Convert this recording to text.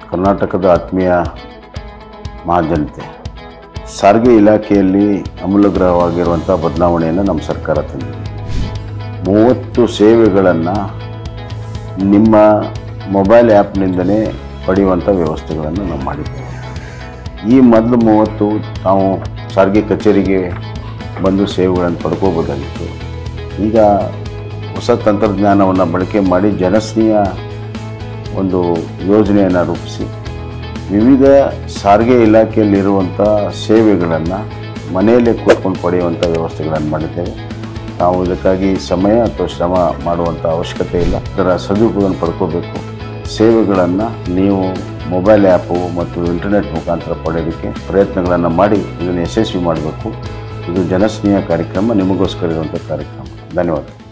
ಕರ್ನಾಟಕದ ಆತ್ಮೀಯ ಮಹಾಜನತೆ ಸಾರಿಗೆ ಇಲಾಖೆಯಲ್ಲಿ ಅಮೂಲಗ್ರಹವಾಗಿರುವಂಥ ಬದಲಾವಣೆಯನ್ನು ನಮ್ಮ ಸರ್ಕಾರ ತಂದಿದೆ ಮೂವತ್ತು ಸೇವೆಗಳನ್ನು ನಿಮ್ಮ ಮೊಬೈಲ್ ಆ್ಯಪ್ನಿಂದಲೇ ಪಡೆಯುವಂಥ ವ್ಯವಸ್ಥೆಗಳನ್ನು ನಾವು ಮಾಡಿದ್ದೇವೆ ಈ ಮೊದಲು ಮೂವತ್ತು ನಾವು ಸಾರಿಗೆ ಕಚೇರಿಗೆ ಬಂದು ಸೇವೆಗಳನ್ನು ಪಡ್ಕೋಬೋದಾಗಿತ್ತು ಈಗ ಹೊಸ ತಂತ್ರಜ್ಞಾನವನ್ನು ಬಳಕೆ ಮಾಡಿ ಜನಸ್ನೇಹ ಒಂದು ಯೋಜನೆಯನ್ನು ರೂಪಿಸಿ ವಿವಿಧ ಸಾರಿಗೆ ಇಲಾಖೆಯಲ್ಲಿರುವಂಥ ಸೇವೆಗಳನ್ನು ಮನೆಯಲ್ಲೇ ಕೂತ್ಕೊಂಡು ಪಡೆಯುವಂಥ ವ್ಯವಸ್ಥೆಗಳನ್ನು ಮಾಡಿದ್ದೇವೆ ನಾವು ಇದಕ್ಕಾಗಿ ಸಮಯ ಅಥವಾ ಶ್ರಮ ಮಾಡುವಂಥ ಅವಶ್ಯಕತೆ ಇಲ್ಲ ಇದರ ಸದುಪಯೋಗವನ್ನು ಪಡ್ಕೋಬೇಕು ಸೇವೆಗಳನ್ನು ನೀವು ಮೊಬೈಲ್ ಆ್ಯಪು ಮತ್ತು ಇಂಟರ್ನೆಟ್ ಮುಖಾಂತರ ಪಡೆಯೋದಕ್ಕೆ ಪ್ರಯತ್ನಗಳನ್ನು ಮಾಡಿ ಇದನ್ನು ಯಶಸ್ವಿ ಮಾಡಬೇಕು ಇದು ಜನಸ್ನೇಹ ಕಾರ್ಯಕ್ರಮ ನಿಮಗೋಸ್ಕರ ಇರುವಂಥ ಕಾರ್ಯಕ್ರಮ ಧನ್ಯವಾದ